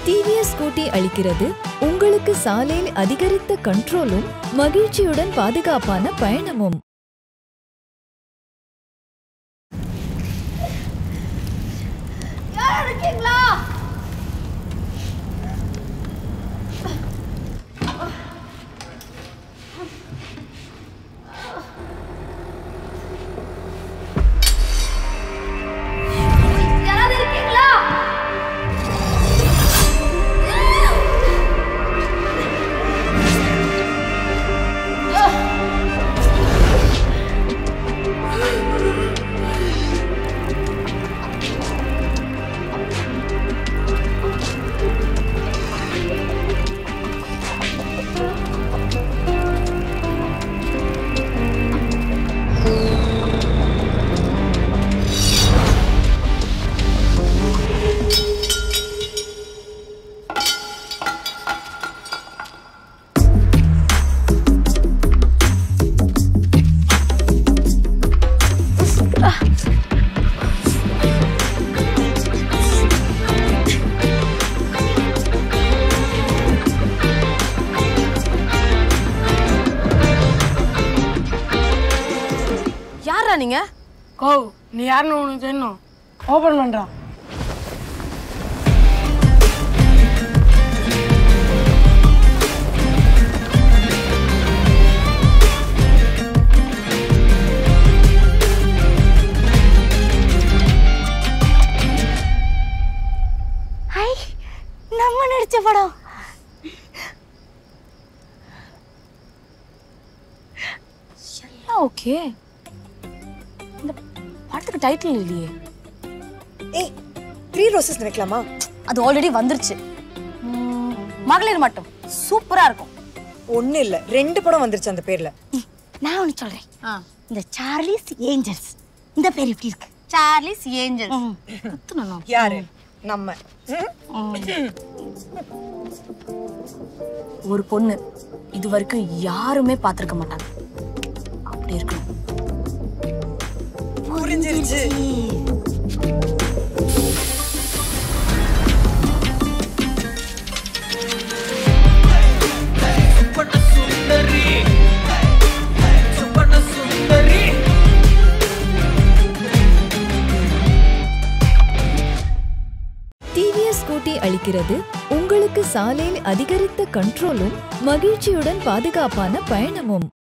TVS scooty அளிக்கிறது உங்களுக்கு சாலையில் அதிகரித்த கண்ட்ரோலும் மகிழ்ச்சியுடன் பாதுகாப்பான பயணமும் யார் இருக்கீங்களா யாராவது இருக்கீங்களா யாரா நீங்க கோ நீ யாருன்னு உனக்கு தெரியணும் ஓபன் பண்றான் ஐ நம்ம நடிச்ச படம் எல்லாம் ஓகே இந்த படத்துக்கு டைட்டில் இல்லையே ஏய் த்ரீ ரோசஸ் வைக்கலாமா அது ஆல்ரெடி வந்துருச்சு ம், மகளிர் மட்டும் சூப்பரா இருக்கும் ஒண்ணு இல்ல ரெண்டு படம் வந்துருச்சு அந்த பேர்ல நான் ஒன்று சொல்றேன் இந்த சார்லிஸ் ஏஞ்சல்ஸ் இந்த பேர் எப்படி இருக்கு சார்லிஸ் ஏஞ்சல் குத்துனோ யாரு நம்ம ம்? ஒரு பொண்ணு இது வரைக்கும் யாருமே பார்த்திருக்க மாட்டாங்க அப்படி இருக்கணும் புரிஞ்சிருச்சு சுப்பன சுந்தரி சுப்பன சுந்தரி டிவிஎஸ் ஸ்கூட்டி அளிக்கிறது உங்களுக்கு சாலையில் அதிகரித்த கண்ட்ரோலும் மகிழ்ச்சியுடன் பாதுகாப்பான பயணமும்